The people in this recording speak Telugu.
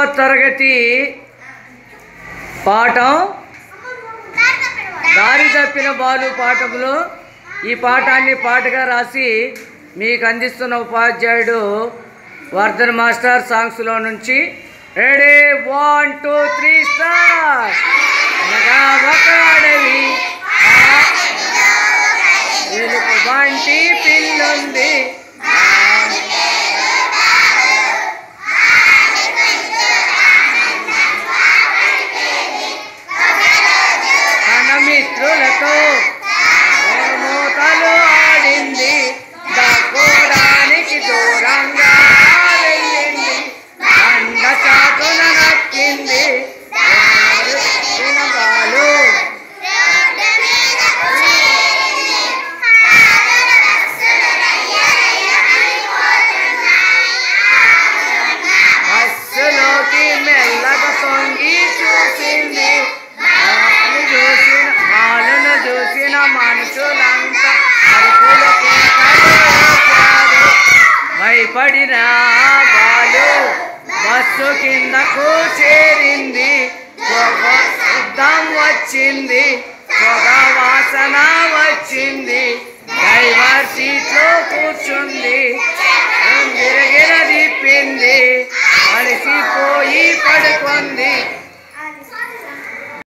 తరగతి పాఠం దారి తప్పిన బాలు పాఠములో ఈ పాఠాన్ని పాటగా రాసి మీకు అందిస్తున్న ఉపాధ్యాయుడు వర్ధన్ మాస్టర్ సాంగ్స్లో నుంచి ready one two three start అనగా ఒక అడవి ఆ ఎలుక వంటి పిల్లుంది తన మిత్రులతో మూతలు ఆడింది దాక్కోడానికి దూరంగా వెళ్ళింది అండ చాటున నక్కింది వినబాలు బస్సులోకి మెల్లగా తొంగి చూసింది వాళ్ళను చూసిన వాళ్ళను చూసిన మనుషులంతా అరుపులు కేకలు వేశారు. భయపడిన బాలు బస్సు కిందకు చేరింది పొగ శబ్దం వచ్చింది పొగ వాసన వచ్చింది డ్రైవర్ సీట్లో కూర్చుంది గిరగిర తిప్పింది అలసిపోయి పడుకుంది